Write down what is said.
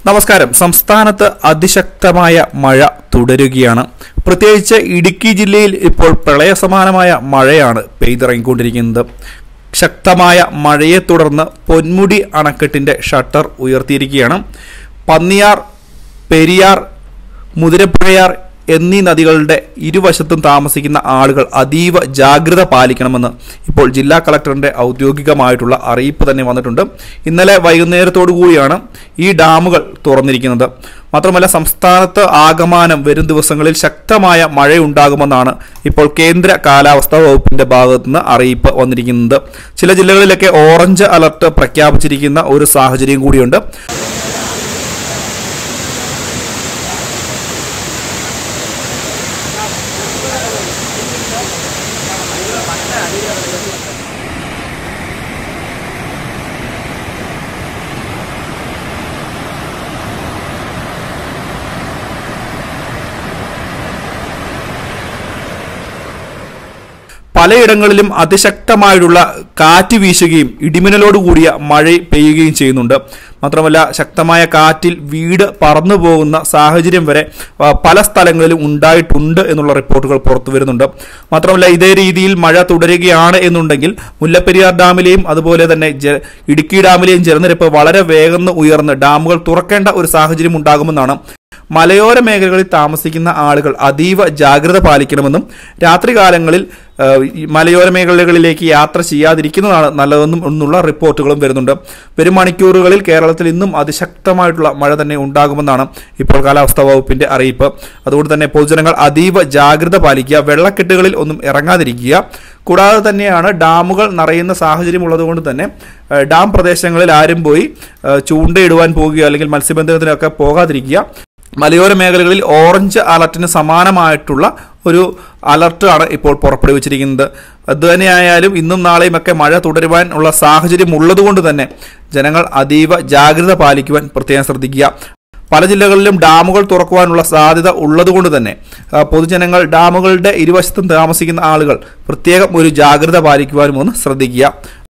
നമസ്കാരം സംസ്ഥാനത്ത് അതിശക്തമായ മഴ തുടരുകയാണ് പ്രത്യേകിച്ച് ഇടുക്കി ജില്ലയിൽ ഇപ്പോൾ പ്രളയസമാനമായ മഴയാണ് പെയ്തിറങ്ങിക്കൊണ്ടിരിക്കുന്നത് ശക്തമായ മഴയെ തുടർന്ന് പൊന്മുടി അണക്കെട്ടിന്റെ ഷട്ടർ ഉയർത്തിയിരിക്കുകയാണ് പന്നിയാർ പെരിയാർ മുതിരപ്പുഴയാർ എന്നീ നദികളുടെ ഇരുവശത്തും താമസിക്കുന്ന ആളുകൾ അതീവ ജാഗ്രത പാലിക്കണമെന്ന് ഇപ്പോൾ ജില്ലാ കളക്ടറിന്റെ ഔദ്യോഗികമായിട്ടുള്ള അറിയിപ്പ് തന്നെ വന്നിട്ടുണ്ട് ഇന്നലെ വൈകുന്നേരത്തോടു കൂടിയാണ് ഈ ഡാമുകൾ തുറന്നിരിക്കുന്നത് മാത്രമല്ല സംസ്ഥാനത്ത് ആകമാനം വരും ദിവസങ്ങളിൽ ശക്തമായ മഴയുണ്ടാകുമെന്നാണ് ഇപ്പോൾ കേന്ദ്ര കാലാവസ്ഥാ വകുപ്പിന്റെ ഭാഗത്തു നിന്ന് അറിയിപ്പ് വന്നിരിക്കുന്നത് ചില ജില്ലകളിലൊക്കെ ഓറഞ്ച് അലർട്ട് പ്രഖ്യാപിച്ചിരിക്കുന്ന ഒരു സാഹചര്യം കൂടിയുണ്ട് പലയിടങ്ങളിലും അതിശക്തമായിട്ടുള്ള കാറ്റ് വീശുകയും ഇടിമിന്നലോട് കൂടിയ മഴ പെയ്യുകയും ചെയ്യുന്നുണ്ട് മാത്രമല്ല ശക്തമായ കാറ്റിൽ വീട് പറന്നു പോകുന്ന സാഹചര്യം വരെ ആ, പല സ്ഥലങ്ങളിലും ഉണ്ടായിട്ടുണ്ട് എന്നുള്ള റിപ്പോർട്ടുകൾ പുറത്തു വരുന്നുണ്ട് മാത്രമല്ല ഇതേ രീതിയിൽ മഴ തുടരുകയാണ് എന്നുണ്ടെങ്കിൽ മുല്ലപ്പെരിയാർ ഡാമിലെയും അതുപോലെ തന്നെ ജ- ഇടുക്കി ഡാമിലെയും ജലനിരപ്പ് വളരെ വേഗം ഉയർന്ന് ഡാമുകൾ തുറക്കേണ്ട ഒരു സാഹചര്യം ഉണ്ടാകുമെന്നാണ് മലയോര മേഖലകളിൽ താമസിക്കുന്ന ആളുകൾ അതീവ ജാഗ്രത പാലിക്കണമെന്നും രാത്രികാലങ്ങളിൽ ആ, ഈ മലയോര മേഖലകളിലേക്ക് യാത്ര ചെയ്യാതിരിക്കുന്നതാണ് നല്ലതെന്നും എന്നുള്ള റിപ്പോർട്ടുകളും വരുന്നുണ്ട് വരും മണിക്കൂറുകളിൽ കേരളത്തിൽ ഇന്നും അതിശക്തമായിട്ടുള്ള മഴ തന്നെ ഉണ്ടാകുമെന്നാണ് ഇപ്പോൾ കാലാവസ്ഥാ വകുപ്പിന്റെ അറിയിപ്പ് അതുകൊണ്ട് തന്നെ പൊതുജനങ്ങൾ അതീവ ജാഗ്രത പാലിക്കുക വെള്ളക്കെട്ടുകളിൽ ഒന്നും ഇറങ്ങാതിരിക്കുക കൂടാതെ തന്നെയാണ് ഡാമുകൾ നിറയുന്ന സാഹചര്യം ഉള്ളതുകൊണ്ട് തന്നെ ആ, ഡാം പ്രദേശങ്ങളിൽ ആരും പോയി ആ, ചൂണ്ടയിടുവാൻ പോകുകയോ അല്ലെങ്കിൽ മത്സ്യബന്ധനത്തിനൊക്കെ പോകാതിരിക്കുക മലയോര മേഖലകളിൽ ഓറഞ്ച് അലർട്ടിന് സമാനമായിട്ടുള്ള ഒരു അലർട്ടാണ് ഇപ്പോൾ പുറപ്പെടുവിച്ചിരിക്കുന്നത് അതുതന്നെയായാലും ഇന്നും നാളെയും ഒക്കെ മഴ തുടരുവാൻ ഉള്ള സാഹചര്യം ഉള്ളതുകൊണ്ട് തന്നെ ജനങ്ങൾ അതീവ ജാഗ്രത പാലിക്കുവാൻ പ്രത്യേകം ശ്രദ്ധിക്കുക പല ജില്ലകളിലും ഡാമുകൾ തുറക്കുവാനുള്ള സാധ്യത ഉള്ളതുകൊണ്ട് തന്നെ ആ, പൊതുജനങ്ങൾ ഡാമുകളുടെ ഇരുവശത്തും താമസിക്കുന്ന ആളുകൾ പ്രത്യേകം ഒരു ജാഗ്രത പാലിക്കുവാനും ഒന്ന് ശ്രദ്ധിക്കുക